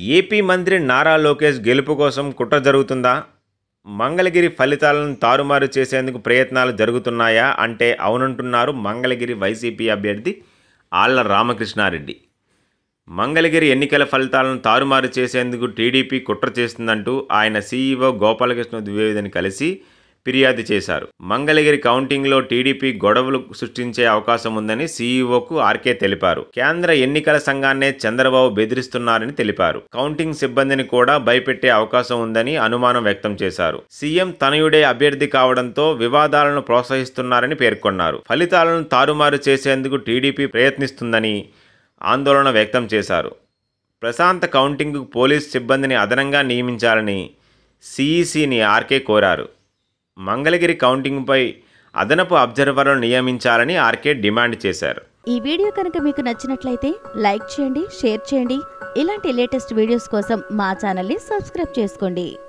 AP మంత్రి నారా లోకేష్ గెలుపు కోసం కుట్ర జరుగుతుందా మంగళగిరి ఫలితాలను తారుమారు చేసేందుకు ప్రయత్నాలు జరుగుతున్నాయా అంటే అవునంటున్నారు మంగళగిరి వైసీపీ అభ్యర్థి ఆళ్ల రామకృష్ణారెడ్డి మంగళగిరి ఎన్నికల ఫలితాలను తారుమారు చేసేందుకు టీడీపీ కుట్ర చేస్తుందంటూ ఆయన సీఈఓ గోపాలకృష్ణ ద్వివేదిని కలిసి ఫిర్యాదు చేశారు మంగళగిరి కౌంటింగ్లో టీడీపీ గొడవలు సృష్టించే అవకాశం ఉందని సీఈఓకు ఆర్కే తెలిపారు కేంద్ర ఎన్నికల సంఘాన్నే చంద్రబాబు బెదిరిస్తున్నారని తెలిపారు కౌంటింగ్ సిబ్బందిని కూడా భయపెట్టే అవకాశం ఉందని అనుమానం వ్యక్తం చేశారు సీఎం తనయుడే అభ్యర్థి కావడంతో వివాదాలను ప్రోత్సహిస్తున్నారని పేర్కొన్నారు ఫలితాలను తారుమారు చేసేందుకు టీడీపీ ప్రయత్నిస్తుందని ఆందోళన వ్యక్తం చేశారు ప్రశాంత కౌంటింగ్కు పోలీస్ సిబ్బందిని అదనంగా నియమించాలని సిఈసిని ఆర్కే కోరారు మంగళగిరి కౌంటింగ్పై అదనపు అబ్జర్వర్లను నియమించాలని ఆర్కే డిమాండ్ చేశారు ఈ వీడియో కనుక మీకు నచ్చినట్లయితే లైక్ చేయండి షేర్ చేయండి ఇలాంటి లేటెస్ట్ వీడియోస్ కోసం మా ఛానల్ని సబ్స్క్రైబ్ చేసుకోండి